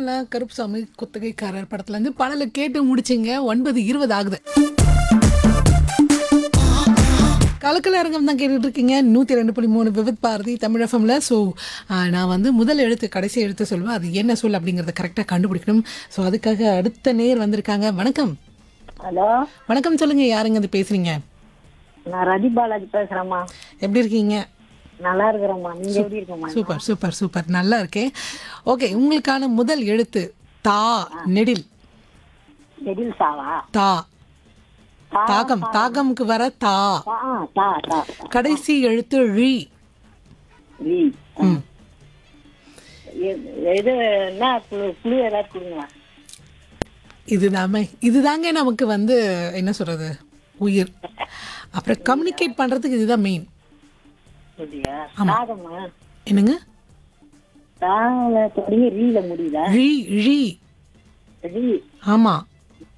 பாடலை கருப்புசாமி குத்தகைக்காரர் படத்துல இருந்து பாடலை கேட்டு முடிச்சிங்க ஒன்பது இருபது ஆகுது கலக்கல அரங்கம் தான் கேட்டுட்டு இருக்கீங்க நூற்றி ரெண்டு புள்ளி மூணு விவித் பாரதி தமிழ் எஃப்எம்ல ஸோ நான் வந்து முதல் எழுத்து கடைசி எழுத்து சொல்லுவேன் அது என்ன சொல் அப்படிங்கிறத கரெக்டாக கண்டுபிடிக்கணும் ஸோ அதுக்காக அடுத்த நேர் வந்திருக்காங்க வணக்கம் ஹலோ வணக்கம் சொல்லுங்க யாருங்க இது பேசுறீங்க நான் ரதி பாலாஜி பேசுறேம்மா எப்படி இருக்கீங்க நல்லா இருக்கிறேம்மா நீங்க எப்படி இருக்கம்மா சூப்பர் சூப்பர் சூப்பர் நல்லா இருக்கேன் ஓகே உங்களுக்கான முதல் எழுத்து தா நெடில் செடில் சாவா தா தா, தாகம் தாகம்க்கு வர தா தா ஆ, தா தா கடைசி எழுத்து ழி ரி ம். எ- எது என்ன குழு குழு ஏதாவது கொடுங்களா இதுதாமே இதுதாங்க நமக்கு வந்து என்ன சொல்றது உயிர் அப்புறம் கம்யூனிகேட் பண்றதுக்கு இதுதான் மெயின் அப்படியா தாகம்மா என்னங்க தால தொடங்கி ரீல முடியுதா ழி ழி ரி ஆமா